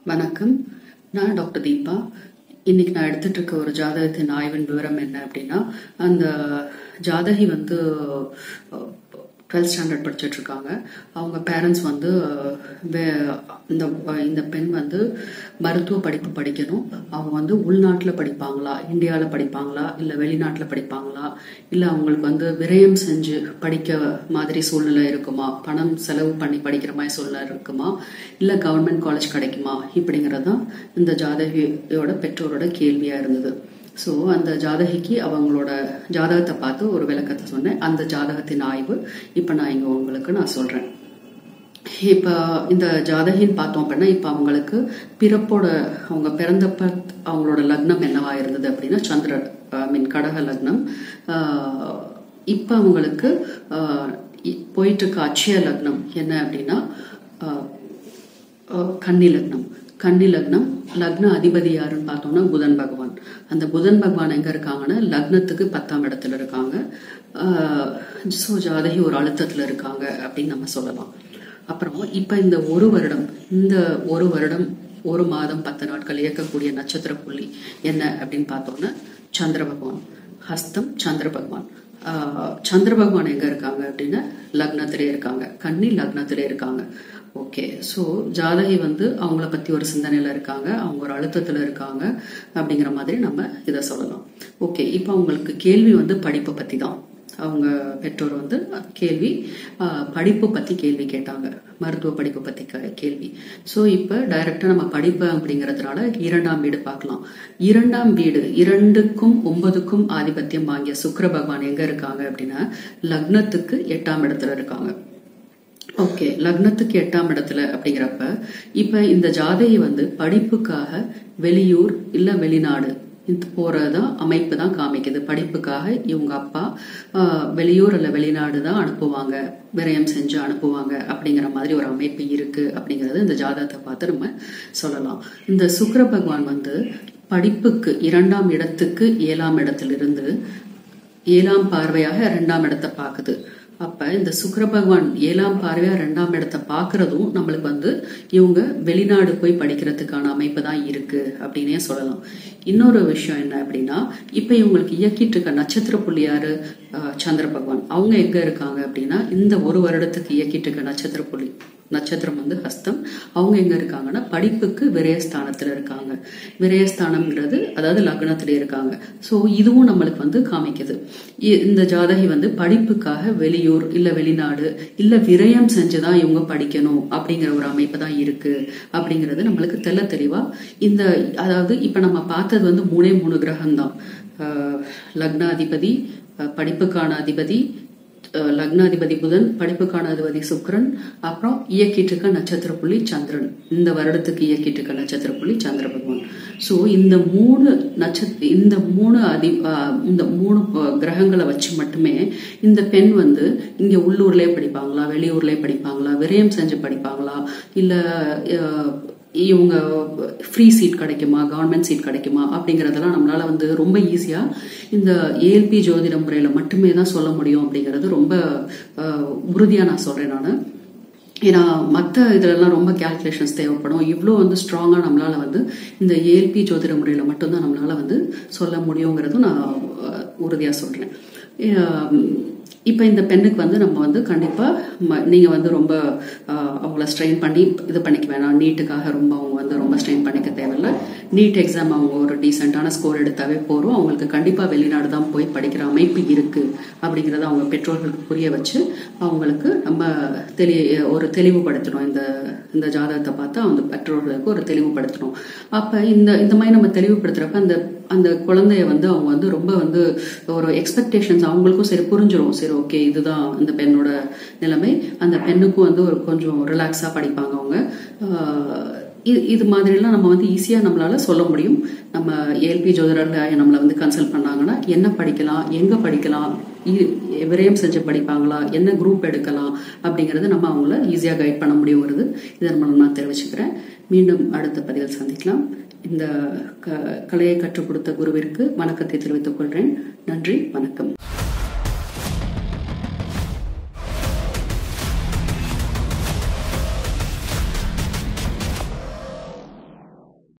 வணக்கம் நான் டாக்டர் தீபா இன்னைக்கு நான் எடுத்துட்டு இருக்க ஒரு ஜாதகத்தின் ஆய்வின் விவரம் என்ன அப்படின்னா அந்த ஜாதகி வந்து டுவெல்த் ஸ்டாண்டர்ட் படிச்சுட்டு இருக்காங்க அவங்க பேரண்ட்ஸ் வந்து வே- இந்த இந்த பெண் வந்து மருத்துவ படிப்பு படிக்கணும் அவங்க வந்து உள்நாட்டில் படிப்பாங்களா இந்தியாவில் படிப்பாங்களா இல்லை வெளிநாட்டில் படிப்பாங்களா இல்லை அவங்களுக்கு வந்து விரயம் செஞ்சு படிக்க மாதிரி சூழ்நிலை இருக்குமா பணம் செலவு பண்ணி படிக்கிற மாதிரி சூழ்நிலை இருக்குமா இல்லை கவர்மெண்ட் காலேஜ் கிடைக்குமா இப்படிங்கிறது தான் இந்த ஜாதகியோட பெற்றோரோட கேள்வியாக இருந்தது ஸோ அந்த ஜாதகிக்கு அவங்களோட ஜாதகத்தை பார்த்து ஒரு விளக்கத்தை சொன்னேன் அந்த ஜாதகத்தின் ஆய்வு இப்போ நான் இங்கே உங்களுக்கு நான் சொல்கிறேன் இப்போ இந்த ஜாதகின்னு பார்த்தோம் அப்படின்னா இப்போ அவங்களுக்கு பிறப்போட அவங்க பிறந்தப்ப அவங்களோட லக்னம் என்னவா இருந்தது அப்படின்னா சந்திர ஐ மீன் கடக லக்னம் இப்போ அவங்களுக்கு ஆஹ், இ- போயிட்டு இருக்க அட்சய லக்னம் என்ன அப்படின்னா ஆஹ், ஆஹ், கன்னி லக்னம் கன்னி லக்னம் லக்ன அதிபதி யாருன்னு பார்த்தோம்னா புதன் பகவான் அந்த புதன் பகவான் எங்க இருக்காங்கன்னா லக்னத்துக்கு பத்தாம் இடத்துல இருக்காங்க ஸோ ஜாதகி ஒரு அழுத்தத்துல இருக்காங்க அப்படின்னு நம்ம சொல்லலாம் அப்புறம் இப்ப இந்த ஒரு வருடம் இந்த ஒரு வருடம் ஒரு மாதம் பத்து நாட்கள் இயக்கக்கூடிய நட்சத்திர புள்ளி என்ன அப்படின்னு பார்த்தோம்னா சந்திர பகவான் ஹஸ்தம் சந்திர பகவான் ஆஹ் சந்திர பகவான் எங்க இருக்காங்க அப்படின்னா லக்னத்திலே இருக்காங்க கன்னி லக்னத்திலே இருக்காங்க ஓகே ஸோ ஜாதகி வந்து அவங்கள பத்தி ஒரு சிந்தனையில இருக்காங்க அவங்க ஒரு அழுத்தத்துல இருக்காங்க அப்படிங்கிற மாதிரி நம்ம இதை சொல்லலாம் ஓகே இப்போ அவங்களுக்கு கேள்வி வந்து படிப்பை பத்தி தான் அவங்க பெற்றோர் வந்து கேள்வி ஆஹ், படிப்பு பத்தி கேள்வி கேட்டாங்க மருத்துவ படிப்பு பத்தி க- கேள்வி ஸோ இப்போ டைரக்டா நம்ம படிப்பு அப்படிங்கறதுனால இரண்டாம் வீடு பார்க்கலாம் இரண்டாம் வீடு இரண்டுக்கும் ஒன்பதுக்கும் ஆதிபத்தியம் வாங்கிய சுக்கிர பகவான் எங்க இருக்காங்க அப்படின்னா லக்னத்துக்கு எட்டாம் இடத்துல இருக்காங்க ஓகே லக்னத்துக்கு எட்டாம் இடத்துல அப்படிங்கிறப்ப இப்ப இந்த ஜாதகி வந்து படிப்புக்காக வெளியூர் இல்ல வெளிநாடு இது போறதான் அமைப்பு தான் காமிக்குது படிப்புக்காக இவங்க அப்பா ஆஹ், வெளியூர் அல்ல வெளிநாடு தான் அனுப்புவாங்க விரயம் செஞ்சு அனுப்புவாங்க அப்படிங்கிற மாதிரி ஒரு அமைப்பு இருக்கு அப்படிங்கறது இந்த ஜாதகத்தை பார்த்து நம்ம சொல்லலாம் இந்த சுக்கிர பகவான் வந்து படிப்புக்கு இரண்டாம் இடத்துக்கு ஏழாம் இடத்திலிருந்து ஏழாம் பார்வையாக இரண்டாம் இடத்தை பார்க்குது அப்ப இந்த சுக்கிர பகவான் ஏழாம் பார்வையா இரண்டாம் இடத்தை பார்க்கறதும் நம்மளுக்கு வந்து இவங்க வெளிநாடு போய் படிக்கிறதுக்கான அமைப்பு தான் இருக்கு அப்படின்னே சொல்லலாம் இன்னொரு விஷயம் என்ன அப்படின்னா இப்ப இவங்களுக்கு இயக்கிட்டு இருக்க நட்சத்திர புள்ளி யாரு அஹ், சந்திர பகவான் அவங்க எங்க இருக்காங்க அப்படின்னா இந்த ஒரு வருடத்துக்கு இயக்கிட்டு இருக்க நட்சத்திர புள்ளி நட்சத்திரம் வந்து ஹஸ்தம் அவங்க எங்க இருக்காங்கன்னா படிப்புக்கு விரயஸ்தானத்துல இருக்காங்க விரயஸ்தானம்ங்கிறது அதாவது லக்னத்திலே இருக்காங்க சோ இதுவும் நம்மளுக்கு வந்து காமிக்குது இ- இந்த ஜாதகி வந்து படிப்புக்காக வெளியூர் இல்ல வெளிநாடு இல்ல விரயம் செஞ்சுதான் இவங்க படிக்கணும் அப்படிங்கிற ஒரு அமைப்பு தான் இருக்கு அப்படிங்கிறது நம்மளுக்கு தெள்ள தெளிவா இந்த அதாவது இப்ப நம்ம பார்த்தது வந்து மூணே மூணு கிரகம் தான் லக்னாதிபதி அஹ், படிப்புக்கான அதிபதி அஹ் லக்னாதிபதி புதன் படிப்புக்கான அதிபதி சுக்கிரன் அப்புறம் இயக்கிட்டு இருக்க நட்சத்திர புள்ளி சந்திரன் இந்த வருடத்துக்கு இயக்கிட்டு இருக்க நட்சத்திர புள்ளி சந்திர பகவான் சோ இந்த மூணு நட்சத்திர இந்த மூணு அதி அஹ் இந்த மூணு ப- கிரகங்களை வச்சு மட்டுமே இந்த பெண் வந்து இங்க உள்ளூர்லயே படிப்பாங்களா வெளியூர்லயே படிப்பாங்களா விரயம் செஞ்சு படிப்பாங்களா இல்ல அஹ், இவங்க ஃப்ரீ சீட் கிடைக்குமா கவர்மெண்ட் சீட் கிடைக்குமா அப்படிங்கறதெல்லாம் நம்மளால வந்து ரொம்ப ஈஸியா இந்த ஏஎல்பி ஜோதிட முறையில மட்டுமே தான் சொல்ல முடியும் அப்படிங்கறது ரொம்ப அஹ், உறுதியா நான் சொல்றேன் நான் ஏன்னா மற்ற இதுலலாம் ரொம்ப கேல்குலேஷன்ஸ் தேவைப்படும் இவ்வளோ வந்து ஸ்ட்ராங்காக நம்மளால வந்து இந்த ஏஎல்பி ஜோதிட முறையில் மட்டும்தான் நம்மளால வந்து சொல்ல முடியுங்கிறதும் நான் அஹ், உறுதியா சொல்றேன் இப்போ இந்த பெண்ணுக்கு வந்து நம்ம வந்து கண்டிப்பாக நீங்கள் வந்து ரொம்ப அஹ், அவங்கள ஸ்ட்ரெயின் பண்ணி இது பண்ணிக்க வேணாம் நீட்டுக்காக ரொம்ப அவங்க வந்து ரொம்ப ஸ்ட்ரெயின் பண்ணிக்க தேவையில்ல நீட் எக்ஸாம் அவங்க ஒரு டீசெண்டான ஸ்கோர் எடுத்தாவே போகிறோம் அவங்களுக்கு கண்டிப்பாக வெளிநாடு தான் போய் படிக்கிற அமைப்பு இருக்கு அப்படிங்கிறத அவங்க பெற்றோர்களுக்கு புரிய வச்சு அவங்களுக்கு நம்ம தெளி ஒரு தெளிவுபடுத்தணும் இந்த இந்த ஜாதகத்தை பார்த்து அந்த பெற்றோர்களுக்கு ஒரு தெளிவுபடுத்தணும் அப்போ இந்த இந்த மாதிரி நம்ம தெளிவுபடுத்துறப்ப அந்த அந்த குழந்தைய வந்து அவங்க வந்து ரொம்ப வந்து ஒரு எக்ஸ்பெக்டேஷன்ஸ் அவங்களுக்கும் சரி புரிஞ்சிரும் சரி ஓகே இதுதான் இந்த பெண்ணோட நிலைமை அந்த பெண்ணுக்கும் வந்து ஒரு கொஞ்சம் ரிலாக்ஸாக படிப்பாங்க அவங்க ஆஹ் இது இது மாதிரிலாம் நம்ம வந்து ஈஸியாக நம்மளால சொல்ல முடியும் நம்ம ஏஎல்பி ஜோதிடர்கள் நம்மளை வந்து கன்சல்ட் பண்ணாங்கன்னா என்ன படிக்கலாம் எங்கே படிக்கலாம் இ- விரயம் செஞ்சு படிப்பாங்களா என்ன குரூப் எடுக்கலாம் அப்படிங்கறது நம்ம அவங்கள ஈஸியாக கைட் பண்ண முடியுங்கிறது இதன் மூலம் நான் தெரிவிச்சுக்கிறேன் மீண்டும் அடுத்த பதிவில் சந்திக்கலாம் இந்த க- கலையை கற்றுக் கொடுத்த குருவிற்கு வணக்கத்தை தெரிவித்துக் கொள்கிறேன் நன்றி வணக்கம்